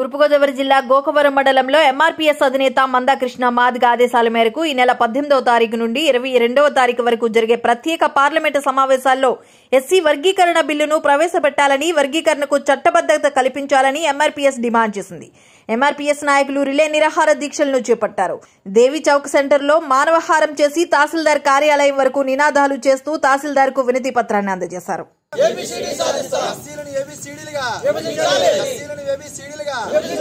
తూర్పుగోదావరి జిల్లా గోకవరం మండలంలో ఎంఆర్పీఎస్ అధినేత మందాకృష్ణ మాదిగ ఆదేశాల మేరకు ఈ నెల పద్దెనిమిదవ తారీఖు నుండి ఇరవై రెండవ తారీఖు వరకు జరిగే ప్రత్యేక పార్లమెంటు సమావేశాల్లో ఎస్సీ వర్గీకరణ బిల్లును ప్రవేశపెట్టాలని వర్గీకరణకు చట్టబద్దత కల్పించాలని ఎంఆర్పీఎస్ డిమాండ్ చేసింది ఎంఆర్పీఎస్ నాయకులు రిలే నిరాహార దీక్షలను చేపట్టారు దేవి చౌక్ సెంటర్లో మానవహారం చేసి తహసీల్దార్ కార్యాలయం వరకు నినాదాలు చేస్తూ తహసీల్దార్కు వినతి పత్రాన్ని అందజేశారు ఎస్సీలను ఏబిసిడీలుగా ఎస్సీలను ఏబిసిడీలుగా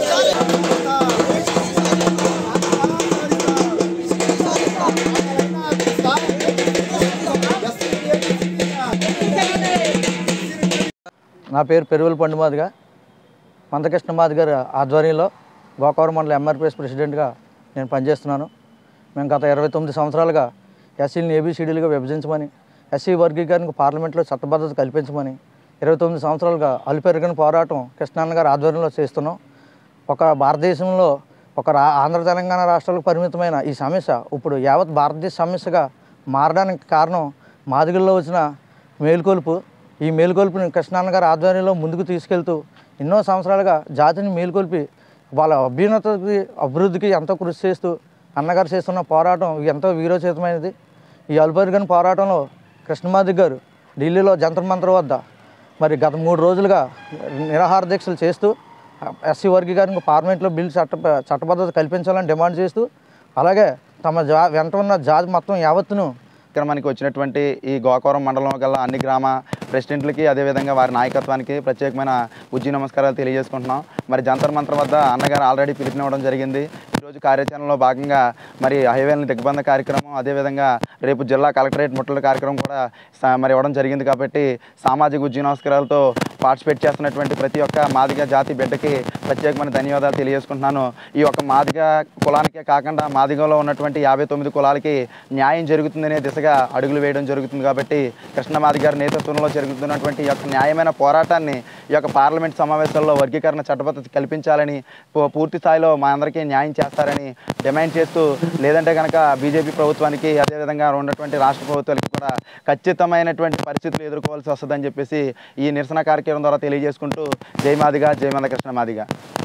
నా పేరు పెరువుల పండు మాదిగా మందకృష్ణ మాది గారి ఆధ్వర్యంలో గోకవరం మండల ఎంఆర్పిఎస్ ప్రెసిడెంట్గా నేను పనిచేస్తున్నాను మేము గత ఇరవై తొమ్మిది సంవత్సరాలుగా ఎస్సీని ఏబీసీడీలుగా విభజించమని ఎస్సీ వర్గీకరణకు పార్లమెంట్లో చట్టబద్ధత కల్పించమని ఇరవై తొమ్మిది సంవత్సరాలుగా అలుపెరగని పోరాటం కృష్ణాన్న గారి ఆధ్వర్యంలో చేస్తున్నాం ఒక భారతదేశంలో ఒక రా ఆంధ్ర తెలంగాణ రాష్ట్రాలకు పరిమితమైన ఈ సమస్య ఇప్పుడు యావత్ భారతదేశ సమస్యగా మారడానికి కారణం మాదిగల్లో వచ్చిన మేలుకొలుపు ఈ మేలుకొలుపుని కృష్ణాన్న గారి ఆధ్వర్యంలో ముందుకు తీసుకెళ్తూ ఎన్నో సంవత్సరాలుగా జాతిని మేలుకొల్పి వాళ్ళ అభ్యున్నతకి అభివృద్ధికి ఎంతో కృషి చేస్తూ అన్నగారు చేస్తున్న పోరాటం ఎంతో వీరోచితమైనది ఈ అల్పరిగన్ పోరాటంలో కృష్ణమాది గారు ఢిల్లీలో జంతర్ మంతర్ వద్ద మరి గత మూడు రోజులుగా నిరాహార దీక్షలు చేస్తూ ఎస్సీ వర్గీకరణకు పార్లమెంట్లో బిల్ చట్ట చట్టబద్ధత కల్పించాలని డిమాండ్ చేస్తూ అలాగే తమ జా వెంట ఉన్న జాతి మొత్తం యావత్తును కార్యక్రమానికి వచ్చినటువంటి ఈ గోకవరం మండలం గల అన్ని గ్రామ ప్రెసిడెంట్లకి అదేవిధంగా వారి నాయకత్వానికి ప్రత్యేకమైన ఉజ్జి నమస్కారాలు తెలియజేసుకుంటున్నాం మరి జంతర్ మంత్ర వద్ద అన్నగారు ఆల్రెడీ పిలుపునివ్వడం జరిగింది ఈరోజు కార్యాచరణలో భాగంగా మరి హైవేలను దిగ్బంధ కార్యక్రమం అదేవిధంగా రేపు జిల్లా కలెక్టరేట్ ముట్టల కార్యక్రమం కూడా సా- మరి ఇవ్వడం జరిగింది కాబట్టి సామాజిక ఉజ్జి నమస్కారాలతో పార్టిసిపేట్ చేస్తున్నటువంటి ప్రతి ఒక్క మాదిగ జాతి బిడ్డకి ప్రత్యేకమైన ధన్యవాదాలు తెలియజేసుకుంటున్నాను ఈ యొక్క మాదిగ కులానికే కాకుండా మాదిగలో ఉన్నటువంటి యాభై తొమ్మిది కులాలకి న్యాయం జరుగుతుందనే దిశగా అడుగులు వేయడం జరుగుతుంది కాబట్టి కృష్ణమాది గారి నేతృత్వంలో జరుగుతున్నటువంటి ఈ యొక్క న్యాయమైన పోరాటాన్ని ఈ యొక్క పార్లమెంట్ సమావేశాల్లో వర్గీకరణ చట్టబద్ధత కల్పించాలని పూ- పూర్తి స్థాయిలో మా అందరికీ న్యాయం చేస్తారని డిమాండ్ చేస్తూ లేదంటే కనుక బీజేపీ ప్రభుత్వానికి అదేవిధంగా ఉన్నటువంటి రాష్ట్ర ప్రభుత్వాలకి కూడా ఖచ్చితమైనటువంటి పరిస్థితులు ఎదుర్కోవాల్సి వస్తుందని చెప్పేసి ఈ నిరసన కార్యక్రమం ద్వారా తెలియజేసుకుంటూ జై మాదిగా జై మంద కృష్ణ మాదిగా